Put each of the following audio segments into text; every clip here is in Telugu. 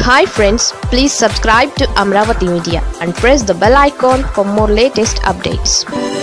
hi friends please subscribe to Amaravati media and press the bell icon for more latest updates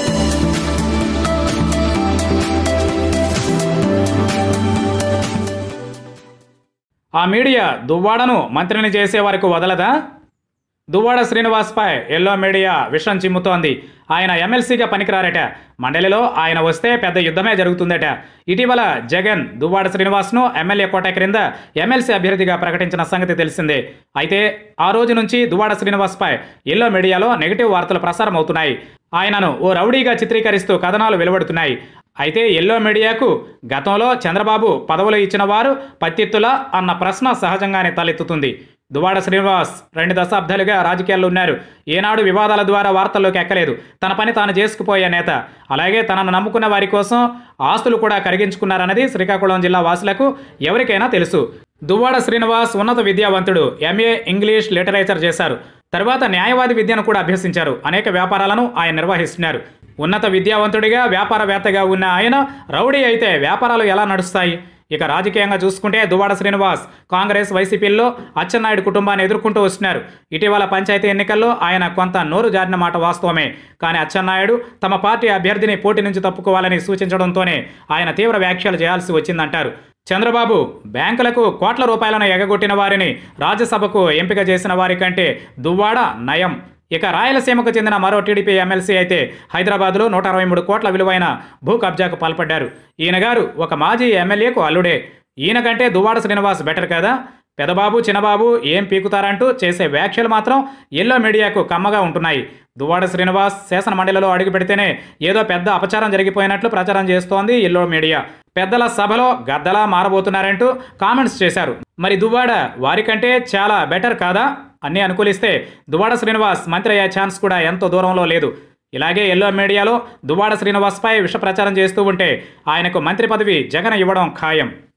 ఆ మీడియా దువ్వాడను మంత్రిని చేసే వరకు వదలదా దువ్వాడ శ్రీనివాస్పై ఎల్లో మీడియా విషం చిమ్ముతోంది ఆయన ఎమ్మెల్సీగా పనికిరారట మండలిలో ఆయన వస్తే పెద్ద యుద్ధమే జరుగుతుందట ఇటీవల జగన్ దువ్వాడ శ్రీనివాస్ను ఎమ్మెల్యే కోట క్రింద ఎమ్మెల్సీ అభ్యర్థిగా ప్రకటించిన సంగతి తెలిసిందే అయితే ఆ రోజు నుంచి దువ్వాడ శ్రీనివాస్పై ఎల్లో మీడియాలో నెగిటివ్ వార్తలు ప్రసారం అవుతున్నాయి ఆయనను ఓ రౌడీగా చిత్రీకరిస్తూ కథనాలు వెలువడుతున్నాయి అయితే ఎల్లో మీడియాకు గతంలో చంద్రబాబు పదవులు ఇచ్చిన వారు పత్తిత్తులా అన్న ప్రశ్న సహజంగానే తలెత్తుతుంది దువాడ శ్రీనివాస్ రెండు దశాబ్దాలుగా రాజకీయాల్లో ఉన్నారు ఏనాడు వివాదాల ద్వారా వార్తల్లోకి ఎక్కలేదు తన పని తాను చేసుకుపోయే నేత అలాగే తనను నమ్ముకున్న వారి కోసం ఆస్తులు కూడా కరిగించుకున్నారన్నది శ్రీకాకుళం జిల్లా వాసులకు ఎవరికైనా తెలుసు దువ్వాడ శ్రీనివాస్ ఉన్నత విద్యావంతుడు ఎంఏ ఇంగ్లీష్ లిటరేచర్ చేశారు తర్వాత న్యాయవాది విద్యను కూడా అభ్యసించారు అనేక వ్యాపారాలను ఆయన నిర్వహిస్తున్నారు ఉన్నత విద్యావంతుడిగా వ్యాపారవేత్తగా ఉన్న ఆయన రౌడీ అయితే వ్యాపారాలు ఎలా నడుస్తాయి ఇక రాజకీయంగా చూసుకుంటే దువ్వాడ శ్రీనివాస్ కాంగ్రెస్ వైసీపీల్లో అచ్చెన్నాయుడు కుటుంబాన్ని ఎదుర్కొంటూ వస్తున్నారు ఇటీవల పంచాయతీ ఎన్నికల్లో ఆయన కొంత నోరు జారిన మాట వాస్తవమే కానీ అచ్చెన్నాయుడు తమ పార్టీ అభ్యర్థిని పోటీ నుంచి తప్పుకోవాలని సూచించడంతోనే ఆయన తీవ్ర వ్యాఖ్యలు చేయాల్సి వచ్చిందంటారు చంద్రబాబు బ్యాంకులకు కోట్ల రూపాయలను ఎగగొట్టిన వారిని రాజ్యసభకు ఎంపిక చేసిన వారి కంటే దువ్వాడ నయం ఇక రాయలసీమకు చెందిన మరో టీడీపీ ఎమ్మెల్సీ అయితే హైదరాబాద్లో నూట అరవై మూడు కోట్ల విలువైన భూ కబ్జాకు పాల్పడ్డారు ఈయన గారు ఒక మాజీ ఎమ్మెల్యేకు అల్లుడే ఈయన కంటే దువ్వాడ శ్రీనివాస్ బెటర్ కదా పెదబాబు చిన్నబాబు ఏం పీకుతారంటూ చేసే వ్యాఖ్యలు మాత్రం ఎల్లో మీడియాకు కమ్మగా ఉంటున్నాయి దువ్వాడ శ్రీనివాస్ శాసన మండలిలో అడుగు పెడితేనే ఏదో పెద్ద అపచారం జరిగిపోయినట్లు ప్రచారం చేస్తోంది ఎల్లో మీడియా పెద్దల సభలో గద్దలా మారబోతున్నారంటూ కామెంట్స్ చేశారు మరి దువ్వాడ వారికంటే చాలా బెటర్ కాదా అన్నీ అనుకూలిస్తే దువ్వాడ శ్రీనివాస్ మంత్రి అయ్యే ఛాన్స్ కూడా ఎంతో దూరంలో లేదు ఇలాగే ఎల్లో మీడియాలో దువ్వాడ శ్రీనివాస్పై విష ప్రచారం చేస్తూ ఉంటే ఆయనకు మంత్రి పదవి జగన్ ఇవ్వడం ఖాయం